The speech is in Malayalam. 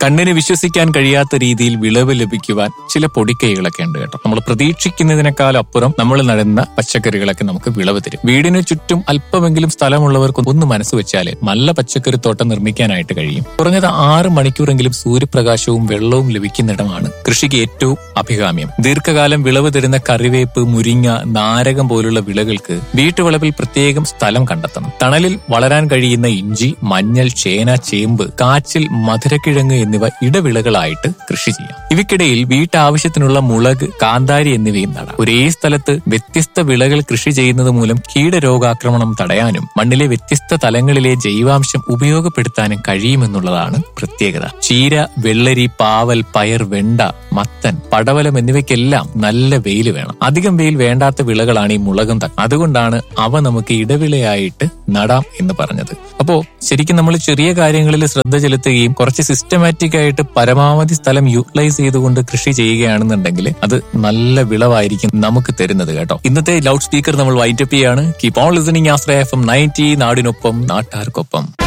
കണ്ണിന് വിശ്വസിക്കാൻ കഴിയാത്ത രീതിയിൽ വിളവ് ലഭിക്കുവാൻ ചില പൊടിക്കൈകളൊക്കെ ഉണ്ട് കേട്ടോ നമ്മൾ പ്രതീക്ഷിക്കുന്നതിനേക്കാൾ അപ്പുറം നമ്മൾ നടുന്ന പച്ചക്കറികളൊക്കെ നമുക്ക് വിളവ് തരും വീടിന് ചുറ്റും അല്പമെങ്കിലും സ്ഥലമുള്ളവർക്ക് ഒന്ന് മനസ്സ് വെച്ചാൽ നല്ല പച്ചക്കറി തോട്ടം നിർമ്മിക്കാനായിട്ട് കഴിയും കുറഞ്ഞത് ആറ് മണിക്കൂറെങ്കിലും സൂര്യപ്രകാശവും വെള്ളവും ലഭിക്കുന്നിടമാണ് കൃഷിക്ക് ഏറ്റവും അഭികാമ്യം ദീർഘകാലം വിളവ് തരുന്ന കറിവേപ്പ് മുരിങ്ങ നാരകം പോലുള്ള വിളകൾക്ക് വീട്ടുവളപ്പിൽ പ്രത്യേകം സ്ഥലം കണ്ടെത്തണം തണലിൽ വളരാൻ കഴിയുന്ന ഇഞ്ചി മഞ്ഞൾ ചേന ചേമ്പ് കാച്ചിൽ മധുരക്കിഴങ്ങ് എന്നിവ ഇടവിളകളായിട്ട് കൃഷി ചെയ്യാം ഇവയ്ക്കിടയിൽ വീട്ടാവശ്യത്തിനുള്ള മുളക് കാന്താരി എന്നിവയും നടാം ഒരേ സ്ഥലത്ത് വ്യത്യസ്ത വിളകൾ കൃഷി ചെയ്യുന്നത് മൂലം കീടരോഗാക്രമണം തടയാനും മണ്ണിലെ വ്യത്യസ്ത തലങ്ങളിലെ ജൈവാംശം ഉപയോഗപ്പെടുത്താനും കഴിയുമെന്നുള്ളതാണ് പ്രത്യേകത ചീര വെള്ളരി പാവൽ പയർ വെണ്ട മത്തൻ പടവലം എന്നിവയ്ക്കെല്ലാം നല്ല വെയിൽ വേണം അധികം വെയിൽ വേണ്ടാത്ത വിളകളാണ് ഈ മുളകും തക്ക അതുകൊണ്ടാണ് അവ നമുക്ക് ഇടവിളയായിട്ട് നടാം എന്ന് പറഞ്ഞത് അപ്പോ ശരിക്കും നമ്മൾ ചെറിയ കാര്യങ്ങളിൽ ശ്രദ്ധ ചെലുത്തുകയും കുറച്ച് സിസ്റ്റമാറ്റിക് ആയിട്ട് പരമാവധി സ്ഥലം യൂട്ടിലൈസ് ചെയ്തുകൊണ്ട് കൃഷി ചെയ്യുകയാണെന്നുണ്ടെങ്കിൽ അത് നല്ല വിളവായിരിക്കും നമുക്ക് തരുന്നത് കേട്ടോ ഇന്നത്തെ ലൗഡ് സ്പീക്കർ നമ്മൾ വൈറ്റപ്പ് ചെയ്യാണ് keep on listening Ashraya F M ninety നാടിനൊപ്പം നാട്ടാർക്കൊപ്പം